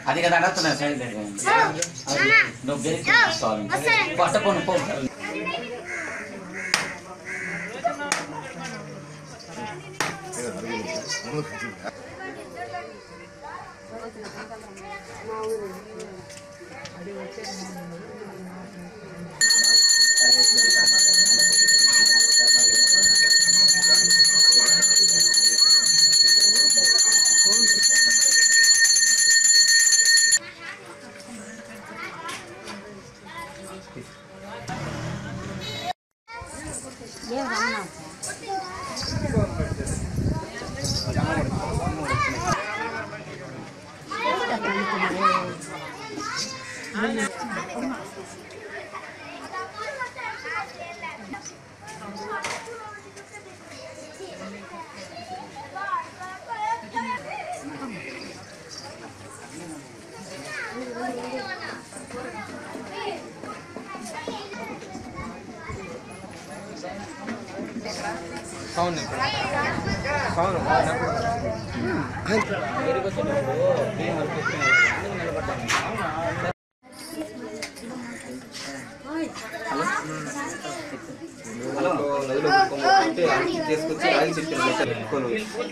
అది కదా అడుగుతున్నా సైడ్ నువ్వు గెలిచి తీసుకోవాలి పట్టపోను పో అవును అవును తీసుకొచ్చి రాయి చెప్పాను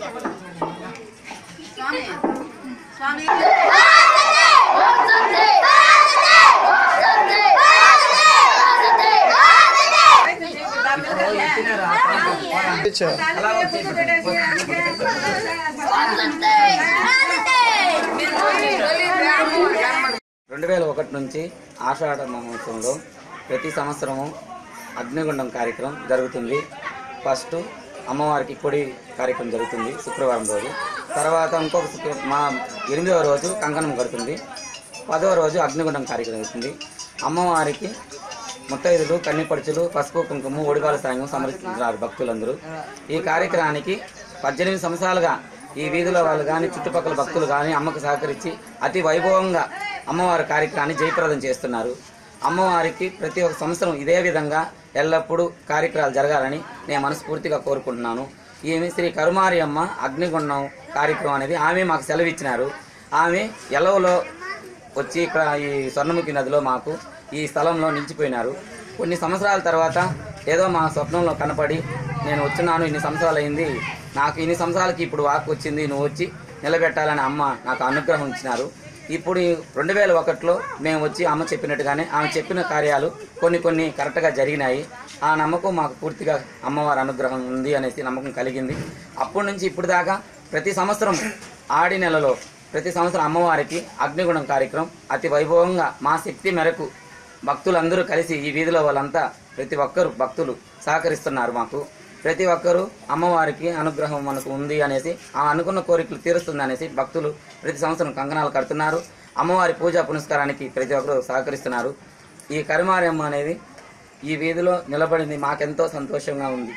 రెండు వేల ఒకటి నుంచి ఆషాఢ మహోత్సవంలో ప్రతి సంవత్సరము అగ్నిగుండం కార్యక్రమం జరుగుతుంది ఫస్ట్ అమ్మవారికి కొడి కార్యక్రమం జరుగుతుంది శుక్రవారం రోజు తర్వాత ఇంకొక శుక్ర మా ఎనిమిదవ రోజు కంకణం కడుతుంది పదవ రోజు అగ్నిగుండం కార్యక్రమం జరుగుతుంది అమ్మవారికి ముత్తైదులు కన్నిపడుచులు పసుపు కుంకుమ ఒడిగాల సాయం సమర్పిస్తున్నారు భక్తులందరూ ఈ కార్యక్రమానికి పద్దెనిమిది సంవత్సరాలుగా ఈ వీధిలో వాళ్ళు కానీ చుట్టుపక్కల భక్తులు కానీ అమ్మకు సహకరించి అతి వైభవంగా అమ్మవారి కార్యక్రమాన్ని జయప్రదం చేస్తున్నారు అమ్మవారికి ప్రతి ఒక్క సంవత్సరం ఇదే విధంగా ఎల్లప్పుడూ కార్యక్రమాలు జరగాలని నేను మనస్ఫూర్తిగా కోరుకుంటున్నాను ఈమె శ్రీ కరుమారి అమ్మ అగ్నిగుండం కార్యక్రమం అనేది ఆమె మాకు సెలవు ఇచ్చినారు ఆమె ఎలవలో వచ్చి ఇక్కడ ఈ స్వర్ణముఖి నదిలో మాకు ఈ స్థలంలో నిలిచిపోయినారు కొన్ని సంవత్సరాల తర్వాత ఏదో మా స్వప్నంలో కనపడి నేను వచ్చినాను ఇన్ని సంవత్సరాలు అయింది నాకు ఇన్ని సంవత్సరాలకి ఇప్పుడు వాక్ వచ్చింది నువ్వు వచ్చి నిలబెట్టాలని అమ్మ నాకు అనుగ్రహం ఇచ్చినారు ఇప్పుడు ఈ రెండు వేల ఒకటిలో మేము వచ్చి అమ్మ చెప్పినట్టుగానే ఆమె చెప్పిన కార్యాలు కొన్ని కొన్ని కరెక్ట్గా జరిగినాయి ఆ నమ్మకం మాకు పూర్తిగా అమ్మవారి అనుగ్రహం ఉంది అనేసి నమ్మకం కలిగింది అప్పటి నుంచి ఇప్పుడు దాకా ప్రతి సంవత్సరం ఆడి నెలలో ప్రతి సంవత్సరం అమ్మవారికి అగ్నిగుణం కార్యక్రమం అతి వైభవంగా మా శక్తి మేరకు భక్తులందరూ కలిసి ఈ వీధిలో వాళ్ళంతా ప్రతి ఒక్కరు భక్తులు సహకరిస్తున్నారు మాకు ప్రతి ఒక్కరూ అమ్మవారికి అనుగ్రహం మనకు ఉంది అనేసి ఆ అనుకున్న కోరికలు తీరుస్తుంది అనేసి భక్తులు ప్రతి సంవత్సరం కంకణాలు కడుతున్నారు అమ్మవారి పూజా పునస్కారానికి ప్రతి ఒక్కరు సహకరిస్తున్నారు ఈ కరిమారమ్మ అనేది ఈ వీధిలో నిలబడింది మాకెంతో సంతోషంగా ఉంది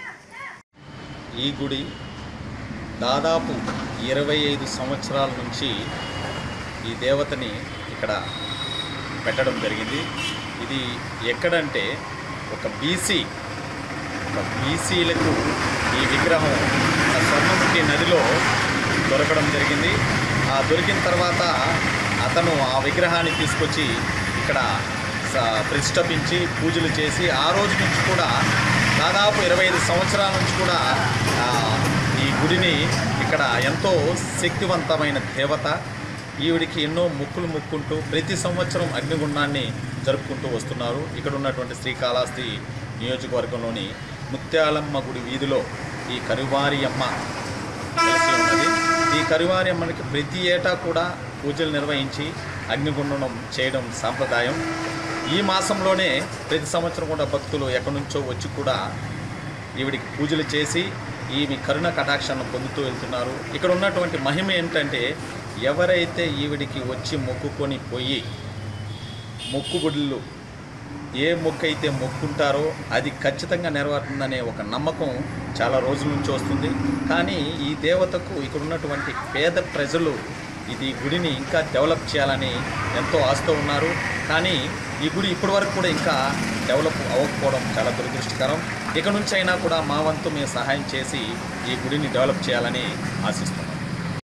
ఈ గుడి దాదాపు ఇరవై ఐదు సంవత్సరాల నుంచి ఈ దేవతని ఇక్కడ పెట్టడం జరిగింది ఇది ఎక్కడంటే ఒక బీసీ ఒక బీసీలకు ఈ విగ్రహం ఆ స్వర్ణముఖి నదిలో దొరకడం జరిగింది ఆ దొరికిన తర్వాత అతను ఆ విగ్రహాన్ని తీసుకొచ్చి ఇక్కడ స- ప్రతిష్ఠపించి పూజలు చేసి ఆ రోజు నుంచి కూడా దాదాపు ఇరవై ఐదు సంవత్సరాల నుంచి కూడా ఆ, ఈ గుడిని ఇక్కడ ఎంతో శక్తివంతమైన దేవత ఈవిడికి ఎన్నో ముక్కులు ముక్కుంటూ ప్రతి సంవత్సరం అగ్నిగుండాన్ని జరుపుకుంటూ వస్తున్నారు ఇక్కడ ఉన్నటువంటి శ్రీకాళహస్తి నియోజకవర్గంలోని ముత్యాలమ్మ గుడి వీధిలో ఈ కరువారి అమ్మ కలిసి ఉన్నది ఈ కరువారి అమ్మకి ప్రతి ఏటా కూడా పూజలు నిర్వహించి అగ్నిగుండం చేయడం సాంప్రదాయం ఈ మాసంలోనే ప్రతి సంవత్సరం కూడా భక్తులు ఎక్కడి నుంచో వచ్చి కూడా ఈవిడికి పూజలు చేసి ఈమె కరుణ కటాక్షాన్ని పొందుతూ వెళ్తున్నారు ఇక్కడ ఉన్నటువంటి మహిమ ఏంటంటే ఎవరైతే ఈవిడికి వచ్చి మొక్కుకొని పోయి మొక్కుబడులు ఏ మొక్కు అయితే మొక్కుంటారో అది ఖచ్చితంగా నెరవేరుతుందనే ఒక నమ్మకం చాలా రోజుల నుంచి వస్తుంది కానీ ఈ దేవతకు ఇక్కడ ఉన్నటువంటి పేద ప్రజలు ఇది గుడిని ఇంకా డెవలప్ చేయాలని ఎంతో ఆశతో ఉన్నారు కానీ ఈ గుడి ఇప్పటి వరకు కూడా ఇంకా డెవలప్ అవ్వకపోవడం చాలా దురదృష్టకరం ఇక నుంచి అయినా కూడా మా వంతు మేము సహాయం చేసి ఈ గుడిని డెవలప్ చేయాలని ఆశిస్తున్నాం